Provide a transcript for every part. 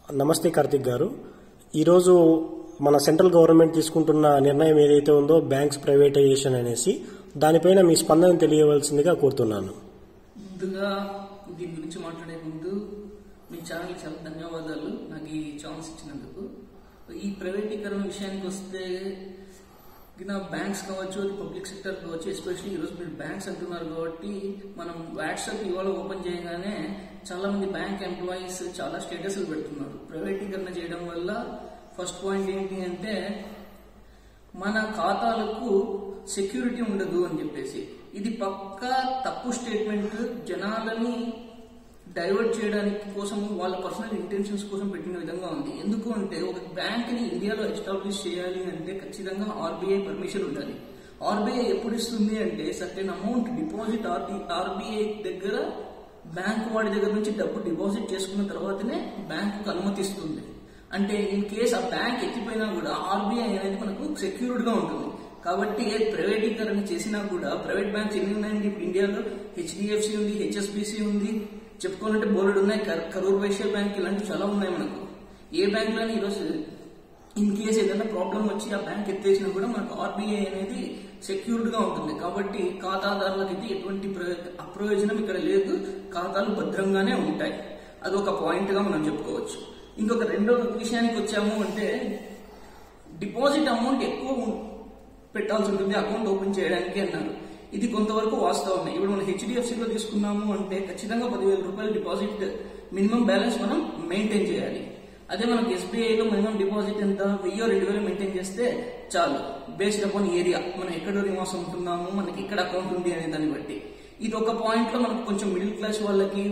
నమస్తే కార్తిక్ గారు ఈరోజు మన సెంట్రల్ గవర్నమెంట్ తీసుకుంటున్న నిర్ణయం ఏదైతే ఉందో బ్యాంక్స్ ప్రైవేటైజేషన్ అనేసి దానిపైన మీ స్పందన తెలియవలసిందిగా కోరుతున్నాను ముందుగా దీని గురించి మాట్లాడే ముందు మీ ఛానల్కి చాలా ధన్యవాదాలు నాకు ఈ ఛాన్స్ ఇచ్చినందుకు ఈ ప్రైవేటీకరణ విషయానికి వస్తే గిన బ్యాంక్స్ కావచ్చు అది పబ్లిక్ సెక్టర్ కావచ్చు ఎస్పెషల్లీ ఈరోజు మీరు బ్యాంక్స్ అంటున్నారు కాబట్టి మనం వాట్సాప్ ఇవాళ ఓపెన్ చేయగానే చాలా మంది బ్యాంక్ ఎంప్లాయీస్ చాలా స్టేటస్లు పెడుతున్నారు ప్రైవేటీకరణ చేయడం వల్ల ఫస్ట్ పాయింట్ ఏంటి అంటే మన ఖాతాలకు సెక్యూరిటీ ఉండదు అని చెప్పేసి ఇది పక్కా తప్పు స్టేట్మెంట్ జనాలని డైవర్ట్ చేయడానికి కోసం వాళ్ళ పర్సనల్ ఇంటెన్షన్స్ కోసం పెట్టిన విధంగా ఉంది ఎందుకు అంటే ఒక బ్యాంక్ ని ఇండియాలో ఎస్టాబ్లిష్ చేయాలి అంటే ఖచ్చితంగా ఆర్బీఐ పర్మిషన్ ఉండాలి ఆర్బీఐ ఎప్పుడు ఇస్తుంది అంటే సర్టెన్ అమౌంట్ డిపాజిట్ ఆర్బీఐ దగ్గర బ్యాంక్ వాడి దగ్గర నుంచి డబ్బు డిపాజిట్ చేసుకున్న తర్వాతనే బ్యాంకు అనుమతిస్తుంది అంటే ఇన్ కేస్ ఆ బ్యాంక్ ఎక్కిపోయినా కూడా ఆర్బీఐ అనేది మనకు సెక్యూర్డ్ గా ఉంటుంది కాబట్టి ప్రైవేటీకరణ చేసినా కూడా ప్రైవేట్ బ్యాంక్స్ ఎన్ని ఉన్నాయండి ఇప్పుడు ఇండియాలో హెచ్డిఎఫ్సి ఉంది హెచ్ఎస్బిసి ఉంది చెప్పుకోవాలంటే బోర్డు ఉన్నాయి కర్- కరూర్ వైశ్య బ్యాంక్ ఇలాంటివి చాలా ఉన్నాయి మనకు ఏ బ్యాంక్ లోని ఈరోజు ఇన్ కేస్ ఏదైనా ప్రాబ్లం వచ్చి ఆ బ్యాంక్ ఎత్తేసినా కూడా మనకు ఆర్బీఐ అనేది సెక్యూర్డ్ గా ఉంటుంది కాబట్టి ఖాతాదారులకైతే ఎటువంటి ప్రయో- అప్రయోజనం ఇక్కడ లేదు ఖాతాలు భద్రంగానే ఉంటాయి అది ఒక పాయింట్ గా మనం చెప్పుకోవచ్చు ఇంకొక రెండో విషయానికి వచ్చాము అంటే డిపాజిట్ అమౌంట్ ఎక్కువ ఉం- పెట్టాల్సి ఉంటుంది అకౌంట్ ఓపెన్ చేయడానికి అన్నారు ఇది కొంతవరకు వాస్తవమే ఇప్పుడు మనం హెచ్డిఎఫ్సి లో తీసుకున్నాము అంటే ఖచ్చితంగా పదివేల రూపాయలు డిపాజిట్ మినిమం బ్యాలెన్స్ మనం మెయింటైన్ చేయాలి అదే మనకి SBI లో మినిమం డిపాజిట్ ఎంత వెయ్యో రెండు వేలు మెయింటైన్ చేస్తే చాలు బేస్డ్ అపాన్ ఏరియా మనం ఎక్కడ నివాసం ఉంటున్నాము మనకి ఎక్కడ అకౌంట్ ఉంది అనే దాన్ని బట్టి ఇది ఒక పాయింట్ లో మనకు కొంచెం మిడిల్ క్లాస్ వాళ్ళకి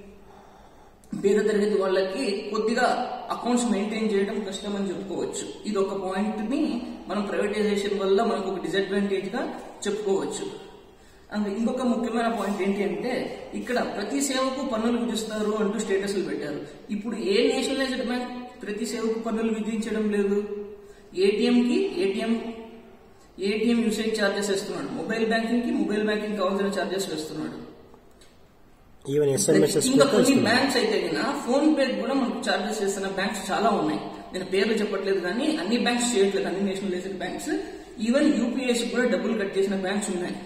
పేద తరగతి వాళ్ళకి కొద్దిగా అకౌంట్స్ మెయింటైన్ చేయడం కష్టం అని చెప్పుకోవచ్చు ఇది ఒక పాయింట్ ని మనం ప్రైవేటైజేషన్ వల్ల మనకు ఒక డిసడ్వాంటేజ్ గా చెప్పుకోవచ్చు అండ్ ఇంకొక ముఖ్యమైన పాయింట్ ఏంటి అంటే ఇక్కడ ప్రతి సేవకు పన్నులు విధిస్తారు అంటూ స్టేటస్లు పెట్టారు ఇప్పుడు ఏ నేషనలైజ్డ్ బ్యాంక్ ప్రతి సేవకు పన్నులు విధించడం లేదు ఏటీఎం కి ఏటీఎం ఏటీఎం యూసేజ్ ఛార్జెస్ వేస్తున్నాడు మొబైల్ బ్యాంకింగ్ కి మొబైల్ బ్యాంకింగ్ కావాల్సిన ఛార్జెస్ వేస్తున్నాడు ఈవెన్ ఎస్ఎంఎస్ఎస్ ఇంకా కొన్ని బ్యాంక్స్ అయితే గిన ఫోన్ పే కూడా మనకు చార్జెస్ చేస్తున్న బ్యాంక్స్ చాలా ఉన్నాయి నేను పేర్లు చెప్పట్లేదు కానీ అన్ని బ్యాంక్స్ చేయట్లేదు అన్ని నేషనలైజ్డ్ బ్యాంక్స్ ఈవెన్ యూపీఎస్ కూడా డబ్బులు కట్ చేసిన బ్యాంక్స్ ఉన్నాయి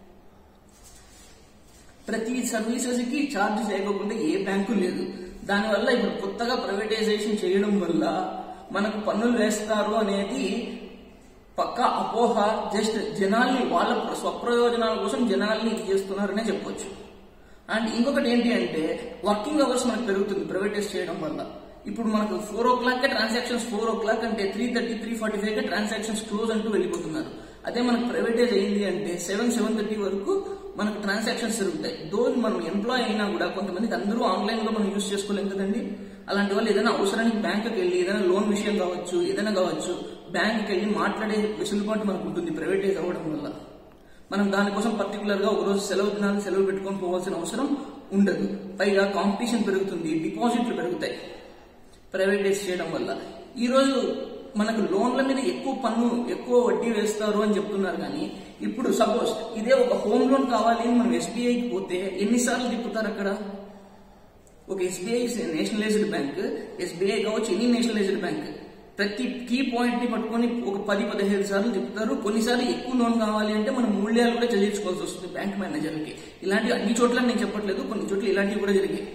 ప్రతి సర్వీసెస్ కి ఛార్జ్ చేయకుండా ఏ బ్యాంకు లేదు దానివల్ల ఇప్పుడు కొత్తగా ప్రైవేటైజేషన్ చేయడం వల్ల మనకు పన్నులు వేస్తారు అనేది పక్కా అపోహ జస్ట్ జనాల్ని వాళ్ళ స్వప్రయోజనాల కోసం జనాల్ని ఇది చేస్తున్నారనే చెప్పొచ్చు అండ్ ఇంకొకటి ఏంటి అంటే వర్కింగ్ అవర్స్ మనకు పెరుగుతుంది ప్రైవేటైజ్ చేయడం వల్ల ఇప్పుడు మనకు four o'clock transactions four o'clock అంటే three thirty three forty five transactions close అంటూ వెళ్ళిపోతున్నారు అదే మనకు ప్రైవేటైజ్ అయింది అంటే సెవెన్ సెవెన్ థర్టీ వరకు మనకు ట్రాన్సాక్షన్స్ జరుగుతాయి దో మనం ఎంప్లాయ్ అయినా కూడా కొంతమందికి అందరూ ఆన్లైన్ లో మనం యూస్ చేసుకోలేం కదండి అలాంటి వాళ్ళు ఏదైనా అవసరానికి బ్యాంకుకి వెళ్ళి ఏదైనా లోన్ విషయం కావచ్చు ఏదైనా కావచ్చు బ్యాంకుకి వెళ్ళి మాట్లాడే వెసులుబాటు మనకు ఉంటుంది ప్రైవేటైజ్ అవ్వడం వల్ల మనం దానికోసం పర్టికులర్ గా ఒకరోజు సెలవు దినాలు సెలవు పెట్టుకొని పోవాల్సిన అవసరం ఉండదు పైగా కాంపిటీషన్ పెరుగుతుంది డిపాజిట్లు పెరుగుతాయి ప్రైవేటైజ్ చేయడం వల్ల ఈ రోజు మనకు లోన్ల మీద ఎక్కువ పన్ను ఎక్కువ వడ్డీ వేస్తారు అని చెప్తున్నారు కానీ ఇప్పుడు సపోజ్ ఇదే ఒక హోమ్ లోన్ కావాలి అని మనం ఎస్బీఐకి పోతే ఎన్నిసార్లు తిప్పుతారు అక్కడ ఒక ఎస్బీఐ నేషనలైజ్డ్ బ్యాంక్ ఎస్బీఐ కావచ్చు ఎనీ నేషనలైజ్డ్ బ్యాంక్ ప్రతి కీ పాయింట్ ని పట్టుకొని ఒక పది పదిహేను సార్లు చెప్తారు కొన్నిసార్లు ఎక్కువ లోన్ కావాలి అంటే మనం మూల్యాలు కూడా చెల్లించుకోవాల్సి వస్తుంది బ్యాంక్ మేనేజర్కి ఇలాంటివి అన్ని చోట్ల నేను చెప్పట్లేదు కొన్ని చోట్ల ఇలాంటివి కూడా జరిగాయి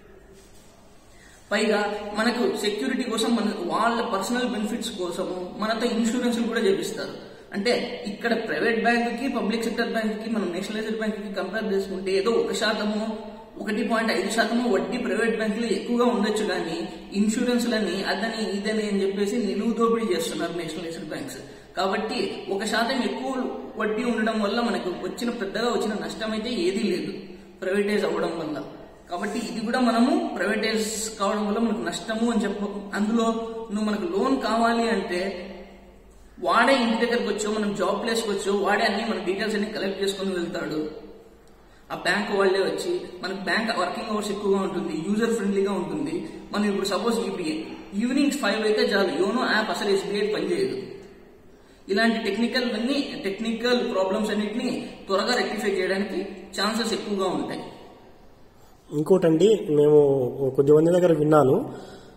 పైగా మనకు సెక్యూరిటీ కోసం మన వాళ్ళ పర్సనల్ బెనిఫిట్స్ కోసం మనతో ఇన్సూరెన్స్ కూడా చేపిస్తారు అంటే ఇక్కడ ప్రైవేట్ బ్యాంక్ కి పబ్లిక్ సెక్టర్ బ్యాంక్ కి మనం నేషనలైజ్డ్ బ్యాంక్ కి కంపేర్ చేసుకుంటే ఏదో ఒక శాతము ఒకటి పాయింట్ ఐదు శాతము వడ్డీ ప్రైవేట్ బ్యాంకులు ఎక్కువగా ఉండొచ్చు కానీ ఇన్సూరెన్స్లని అదని ఇదని అని చెప్పేసి నిలువు దోపిడీ చేస్తున్నారు నేషనలైజ్డ్ బ్యాంక్స్ కాబట్టి ఒక శాతం ఎక్కువ వడ్డీ ఉండడం వల్ల మనకు వచ్చిన పెద్దగా వచ్చిన నష్టం అయితే ఏదీ లేదు ప్రైవేటైజ్ అవ్వడం వల్ల కాబట్టి ఇది కూడా మనము ప్రైవేటైజ్ కావడం వల్ల మనకు నష్టము అని చెప్ప అందులో నువ్వు మనకు లోన్ కావాలి అంటే వాడే ఇంటి దగ్గరకు వచ్చో మనం జాబ్ ప్లేస్కి వచ్చో వాడే అన్ని మన డీటెయిల్స్ అన్ని కలెక్ట్ చేసుకుని వెళ్తాడు ఆ బ్యాంక్ వాళ్ళే వచ్చి మనకి బ్యాంక్ వర్కింగ్ అవర్స్ ఎక్కువగా ఉంటుంది యూజర్ ఫ్రెండ్లీగా ఉంటుంది మనం ఇప్పుడు సపోజ్ ఈవినింగ్ ఫైవ్ అయితే చాలు యోనో యాప్ అసలు ఎస్బీఐ పనిచేయదు ఇలాంటి టెక్నికల్ అన్ని టెక్నికల్ ప్రాబ్లమ్స్ అన్నిటిని త్వరగా రెక్టిఫై చేయడానికి ఛాన్సెస్ ఎక్కువగా ఉంటాయి ఇంకోటండి మేము కొద్దిమంది దగ్గర విన్నాను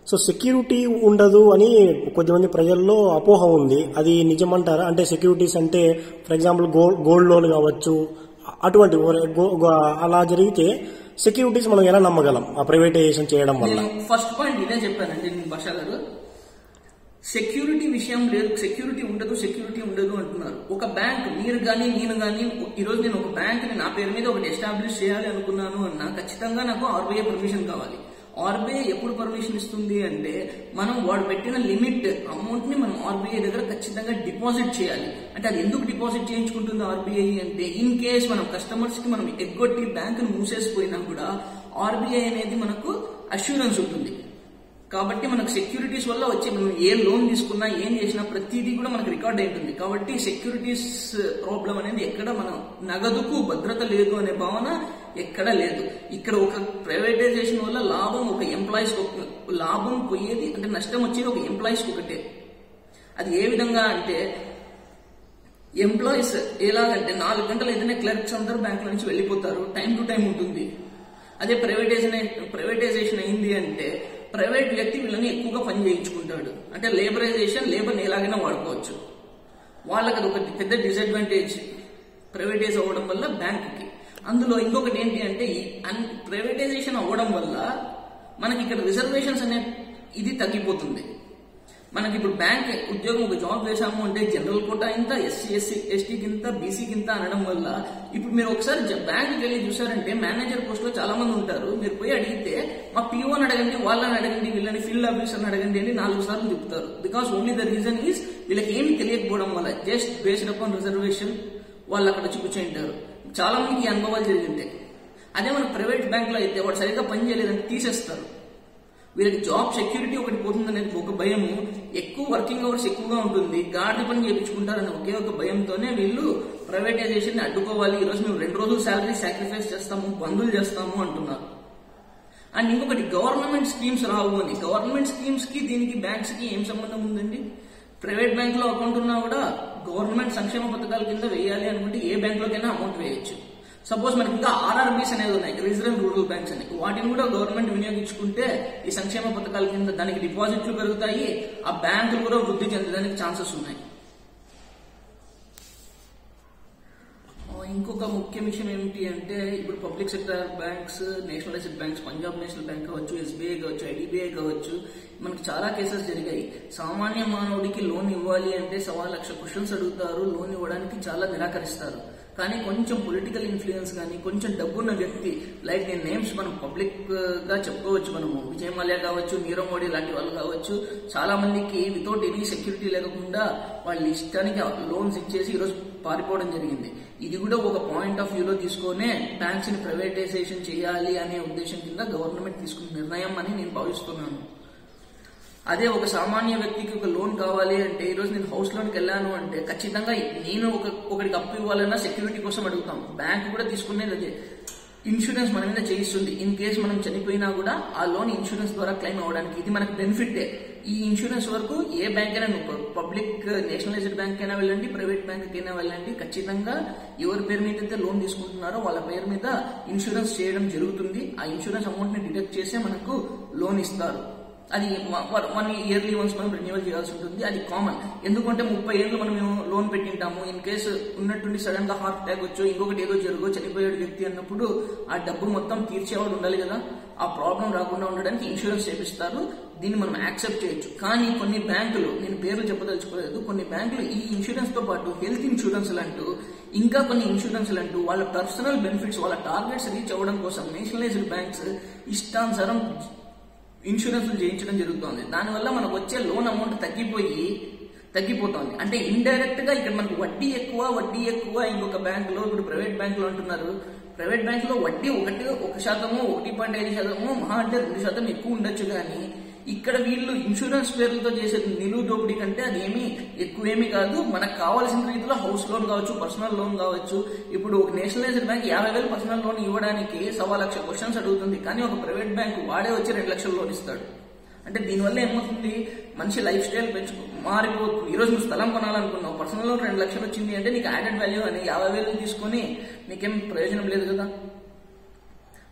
సో సెక్యూరిటీ ఉండదు అని కొద్దిమంది ప్రజల్లో అపోహ ఉంది అది నిజమంటారా అంటే సెక్యూరిటీస్ అంటే for example gold gold loan కావచ్చు అటువంటి గో- గో- అలా జరిగితే సెక్యూరిటీస్ మనం ఎలా నమ్మగలం ఆ ప్రైవేటైజేషన్ చేయడం వల్ల నేను ఫస్ట్ పాయింట్ ఇదే చెప్పానండి నేను భాష గారు సెక్యూరిటీ విషయం లేదు సెక్యూరిటీ ఉండదు సెక్యూరిటీ ఉండదు అంటున్నారు ఒక బ్యాంక్ మీరు కానీ నేను కానీ ఈరోజు నేను ఒక బ్యాంక్ ని నా పేరు మీద ఒకటి ఎస్టాబ్లిష్ చేయాలి అనుకున్నాను అన్నా ఖచ్చితంగా నాకు ఆర్బీఐ పర్మిషన్ కావాలి ఆర్బీఐ ఎప్పుడు పర్మిషన్ ఇస్తుంది అంటే మనం వాడు పెట్టిన లిమిట్ అమౌంట్ ని మనం ఆర్బీఐ దగ్గర ఖచ్చితంగా డిపాజిట్ చేయాలి అంటే అది ఎందుకు డిపాజిట్ చేయించుకుంటుంది ఆర్బీఐ అంటే ఇన్ కేస్ మనం కస్టమర్స్ కి మనం ఎగ్గొట్టి బ్యాంక్ ను మూసేసిపోయినా కూడా ఆర్బీఐ అనేది మనకు అష్యూరెన్స్ ఉంటుంది కాబట్టి మనకు సెక్యూరిటీస్ వల్ల వచ్చే మనం ఏ లోన్ తీసుకున్నా ఏం చేసినా ప్రతిదీ కూడా మనకు రికార్డ్ అవుతుంది కాబట్టి సెక్యూరిటీస్ ప్రాబ్లం అనేది ఎక్కడ మనం నగదుకు భద్రత లేదు అనే భావన ఎక్కడ లేదు ఇక్కడ ఒక ప్రైవేటైజేషన్ వల్ల లాభం ఒక ఎంప్లాయీస్ లాభం పోయేది అంటే నష్టం వచ్చేది ఒక ఎంప్లాయీస్ ఒకటే అది ఏ విధంగా అంటే ఎంప్లాయీస్ ఎలాగంటే నాలుగు గంటలు ఏదైనా క్లర్క్స్ అందరూ బ్యాంకుల నుంచి వెళ్ళిపోతారు టైం టు టైం ఉంటుంది అదే ప్రైవేటైజేషన్ ప్రైవేటైజేషన్ అయింది అంటే ప్రైవేట్ వ్యక్తి వీళ్ళని ఎక్కువగా పని చేయించుకుంటాడు అంటే లేబరైజేషన్ లేబర్ని ఎలాగైనా వాడుకోవచ్చు వాళ్ళకి అది ఒక పెద్ద డిసడ్వాంటేజ్ ప్రైవేటైజ్ అవ్వడం వల్ల బ్యాంకుకి అందులో ఇంకొకటి ఏంటి అంటే ఈ అన్ ప్రైవేటైజేషన్ అవ్వడం వల్ల మనకి ఇక్కడ రిజర్వేషన్స్ అనే ఇది తగ్గిపోతుంది మనకి ఇప్పుడు బ్యాంక్ ఉద్యోగం ఒక జాబ్ చేశాము అంటే జనరల్ కోటా ఇంత ఎస్సీ ఎస్సీ ఎస్టీకి ఇంత బీసీకి ఇంత అనడం వల్ల ఇప్పుడు మీరు ఒకసారి జ- బ్యాంకుకి వెళ్ళి చూసారంటే మేనేజర్ పోస్ట్ లో చాలా మంది ఉంటారు మీరు పోయి అడిగితే మా పిఓని అడగండి వాళ్ళని అడగండి వీళ్ళని ఫీల్డ్ ఆఫీసర్ని అడగండి అని నాలుగు సార్లు చెప్తారు because only the reason is వీళ్ళకి ఏమి తెలియకపోవడం వల్ల జస్ట్ బేస్డ్ అపాన్ రిజర్వేషన్ వాళ్ళు అక్కడ చూపించుంటారు చాలా మందికి ఈ అనుభవాలు జరిగింటాయి అదే మన ప్రైవేట్ బ్యాంక్ లో అయితే వాడు సరిగ్గా పని చేయలేదని తీసేస్తారు వీళ్ళకి జాబ్ సెక్యూరిటీ ఒకటి పోతుందనేది ఒక భయము ఎక్కువ వర్కింగ్ అవర్స్ ఎక్కువగా ఉంటుంది గాడి పని చేయించుకుంటారనే ఒకే ఒక భయంతోనే వీళ్ళు ప్రైవేటైజేషన్ ని అడ్డుకోవాలి ఈ రోజు మేము రెండు రోజులు శాలరీ సాక్రిఫైస్ చేస్తాము బంధులు చేస్తాము అంటున్నారు అండ్ ఇంకొకటి గవర్నమెంట్ స్కీమ్స్ రావు అని గవర్నమెంట్ స్కీమ్స్ కి దీనికి బ్యాంక్స్ కి ఏం సంబంధం ఉందండి ప్రైవేట్ బ్యాంక్ లో అకౌంట్ ఉన్నా కూడా గవర్నమెంట్ సంక్షేమ పథకాల కింద వేయాలి అనుకుంటే ఏ బ్యాంక్ లోకైనా అమౌంట్ వేయొచ్చు సపోజ్ మనకి ఇంకా ఆర్ఆర్బీస్ అనేది ఉన్నాయి రీజనల్ రూరల్ బ్యాంక్స్ అని వాటిని కూడా గవర్నమెంట్ వినియోగించుకుంటే ఈ సంక్షేమ పథకాల కింద దానికి డిపాజిట్లు పెరుగుతాయి ఆ బ్యాంకులు కూడా వృద్ధి చెందడానికి ఛాన్సెస్ ఉన్నాయి ఆ, ఇంకొక ముఖ్య విషయం ఏమిటి అంటే ఇప్పుడు public sector banks nationalised banks Punjab national bank కావచ్చు ఎస్బీఐ కావచ్చు ఐడిబిఐ కావచ్చు మనకు చాలా కేసెస్ జరిగాయి సామాన్య మానవుడికి లోన్ ఇవ్వాలి అంటే సవా లక్ష క్వశ్చన్స్ అడుగుతారు లోన్ ఇవ్వడానికి చాలా నిరాకరిస్తారు కానీ కొంచెం పొలిటికల్ ఇన్ఫ్లుయెన్స్ కానీ కొంచెం డబ్బున్న వ్యక్తి లైక్ నేను నేమ్స్ మనం పబ్లిక్ గా చెప్పుకోవచ్చు మనము విజయ్ మల్య కావచ్చు నీరవ్ మోడీ లాంటి వాళ్ళు కావచ్చు చాలా మందికి వితౌట్ ఎనీ సెక్యూరిటీ లేకుండా వాళ్ళ ఇష్టానికి లోన్స్ ఇచ్చేసి ఈరోజు పారిపోవడం జరిగింది ఇది కూడా ఒక పాయింట్ ఆఫ్ వ్యూలో తీసుకొనే బ్యాంక్స్ ని ప్రైవేటైజేషన్ చేయాలి అనే ఉద్దేశం కింద గవర్నమెంట్ తీసుకున్న నిర్ణయం అని నేను భావిస్తున్నాను అదే ఒక సామాన్య వ్యక్తికి ఒక లోన్ కావాలి అంటే ఈ రోజు నేను హౌస్ లోన్కి వెళ్ళాను అంటే ఖచ్చితంగా నేను ఒక ఒకరికి అప్పు ఇవ్వాలన్నా సెక్యూరిటీ కోసం అడుగుతాం బ్యాంక్ కూడా తీసుకునేది అదే ఇన్సూరెన్స్ మన మీద చేయిస్తుంది ఇన్ కేస్ మనం చనిపోయినా కూడా ఆ లోన్ ఇన్సూరెన్స్ ద్వారా క్లెయిమ్ అవ్వడానికి ఇది మనకు బెనిఫిటే ఈ ఇన్సూరెన్స్ వరకు ఏ బ్యాంక్ అయినా నువ్వు పబ్లిక్ నేషనలైజ్డ్ బ్యాంక్ అయినా వెళ్ళండి ప్రైవేట్ బ్యాంక్ అయినా వెళ్ళండి ఖచ్చితంగా ఎవరి పేరు మీద అయితే లోన్ తీసుకుంటున్నారో వాళ్ళ పేరు మీద ఇన్సూరెన్స్ చేయడం జరుగుతుంది ఆ ఇన్సూరెన్స్ అమౌంట్ ని డిడక్ట్ చేసే మనకు లోన్ ఇస్తారు అది వన్ ఇయర్లీ వన్స్ మనం రెన్యువల్ చేయాల్సి ఉంటుంది అది కామన్ ఎందుకంటే ముప్పై ఏళ్ళు మనం లోన్ పెట్టింటాము ఇన్ కేసు ఉన్నట్టుండి సడన్ గా హార్ట్ అటాక్ వచ్చో ఇంకొకటి ఏదో జరుగో చనిపోయాడు వ్యక్తి అన్నప్పుడు ఆ డబ్బు మొత్తం తీర్చేవాడు ఉండాలి కదా ఆ ప్రాబ్లం రాకుండా ఉండడానికి ఇన్సూరెన్స్ చేపిస్తారు దీన్ని మనం యాక్సెప్ట్ చేయొచ్చు కానీ కొన్ని బ్యాంకులు నేను పేర్లు చెప్పదలుచుకోలేదు కొన్ని బ్యాంకులు ఈ ఇన్సూరెన్స్ తో పాటు హెల్త్ ఇన్సూరెన్స్ అంటూ ఇంకా కొన్ని ఇన్సూరెన్స్ అంటూ వాళ్ళ పర్సనల్ బెనిఫిట్స్ వాళ్ళ టార్గెట్స్ రీచ్ అవ్వడం కోసం నేషనలైజ్డ్ బ్యాంక్స్ ఇష్టానుసారం ఇన్సూరెన్స్లు చేయించడం జరుగుతోంది దానివల్ల మనకు వచ్చే లోన్ అమౌంట్ తగ్గిపోయి తగ్గిపోతోంది అంటే ఇండైరెక్ట్ గా ఇక్కడ మనకు వడ్డీ ఎక్కువ వడ్డీ ఎక్కువ ఇంకొక బ్యాంక్ లో ఇప్పుడు ప్రైవేట్ బ్యాంకులు అంటున్నారు ప్రైవేట్ బ్యాంక్ లో వడ్డీ ఒకటి ఒక శాతము ఒకటి పాయింట్ ఐదు శాతము మహా అంటే రెండు శాతం ఎక్కువ ఉండొచ్చు కానీ ఇక్కడ వీళ్ళు ఇన్సూరెన్స్ పేర్లతో చేసే నిలువు దోపిడీ కంటే అది ఏమీ ఎక్కువేమీ కాదు మనకు కావాల్సిన రీతిలో హౌస్ లోన్ కావచ్చు పర్సనల్ లోన్ కావచ్చు ఇప్పుడు ఒక నేషనలైజ్డ్ బ్యాంక్ యాభై వేలు పర్సనల్ లోన్ ఇవ్వడానికి సవా లక్ష క్వశ్చన్స్ అడుగుతుంది కానీ ఒక ప్రైవేట్ బ్యాంక్ వాడే వచ్చి రెండు లక్షల లోన్ ఇస్తాడు అంటే దీనివల్ల ఏమవుతుంది మనిషి లైఫ్ స్టైల్ పెంచు మారిపోతుంది ఈ రోజు నువ్వు స్థలం కొనాలనుకున్నావు పర్సనల్ లోన్ రెండు లక్షలు వచ్చింది అంటే నీకు యాడెడ్ వాల్యూ అని యాభై వేలు తీసుకొని నీకేం ప్రయోజనం లేదు కదా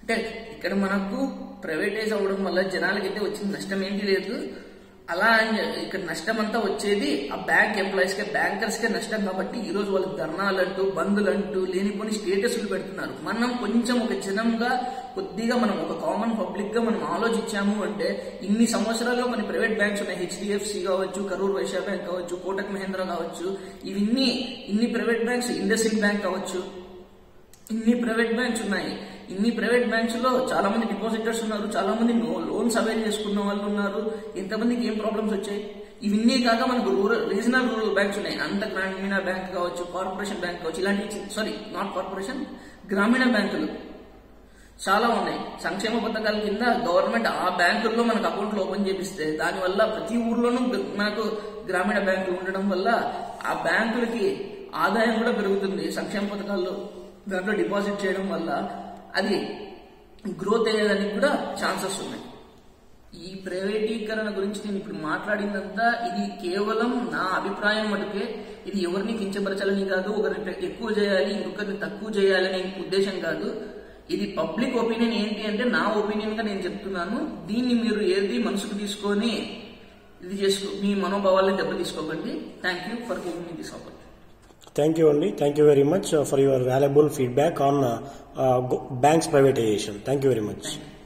అంటే ఇక్కడ మనకు ప్రైవేటైజ్ అవ్వడం వల్ల జనాలకైతే వచ్చిన నష్టం ఏంటి లేదు అలా అని చె- ఇక్కడ నష్టం అంతా వచ్చేది ఆ బ్యాంక్ ఎంప్లాయీస్ కే బ్యాంకర్స్ కే నష్టం కాబట్టి ఈ రోజు వాళ్ళకి ధర్నాలంటూ బంధులంటూ లేనిపోని స్టేటస్లు పెడుతున్నారు మనం కొంచెం ఒక జనంగా కొద్దిగా మనం ఒక కామన్ పబ్లిక్ గా మనం ఆలోచించాము అంటే ఇన్ని సంవత్సరాల్లో కొన్ని ప్రైవేట్ బ్యాంక్స్ ఉన్నాయి హెచ్డిఎఫ్సి కావచ్చు కరూర్ వైశ్య బ్యాంక్ కావచ్చు కోటక్ మహేంద్ర కావచ్చు ఇవన్నీ ఇన్ని ప్రైవేట్ బ్యాంక్స్ ఇండస్ బ్యాంక్ కావచ్చు ఇన్ని ప్రైవేట్ బ్యాంక్స్ ఉన్నాయి ఇన్ని ప్రైవేట్ బ్యాంక్స్ లో చాలా మంది డిపాజిటర్స్ ఉన్నారు చాలా మంది లోన్స్ అవైల్ చేసుకున్న వాళ్ళు ఉన్నారు ఎంతమందికి ఏం ప్రాబ్లమ్స్ వచ్చాయి ఇవన్నీ కాక మనకు రూరల్ రీజనల్ రూరల్ బ్యాంక్స్ ఉన్నాయి అంత గ్రామీణ బ్యాంక్ కావచ్చు కార్పొరేషన్ బ్యాంక్ కావచ్చు ఇలాంటి సారీ నాట్ కార్పొరేషన్ గ్రామీణ బ్యాంకులు చాలా ఉన్నాయి సంక్షేమ పథకాల కింద గవర్నమెంట్ ఆ బ్యాంకుల్లో మనకు అకౌంట్లు ఓపెన్ చేపిస్తే దానివల్ల ప్రతి ఊర్లోనూ గ- మనకు గ్రామీణ బ్యాంకులు ఉండడం వల్ల ఆ బ్యాంకులకి ఆదాయం కూడా పెరుగుతుంది సంక్షేమ పథకాల్లో దాంట్లో డిపాజిట్ చేయడం వల్ల అది గ్రోత్ అయ్యేదానికి కూడా ఛాన్సెస్ ఉన్నాయి ఈ ప్రైవేటీకరణ గురించి నేను ఇప్పుడు మాట్లాడిందంతా ఇది కేవలం నా అభిప్రాయం మటుకే ఇది ఎవరిని కించపరచాలని కాదు ఒకరిని ఎక్కువ చేయాలి ఇంకొకరిని తక్కువ చేయాలనే ఉద్దేశం కాదు ఇది పబ్లిక్ ఒపీనియన్ ఏంటి అంటే నా ఒపీనియన్ గా నేను చెప్తున్నాను దీన్ని మీరు ఏది మనసుకు తీసుకొని ఇది చేసుకో మీ మనోభావాలను దెబ్బ తీసుకోకండి thank you for giving me this opportunity thank you అండి thank you very much for your valuable feedback on banks privatisation thank you very much thank you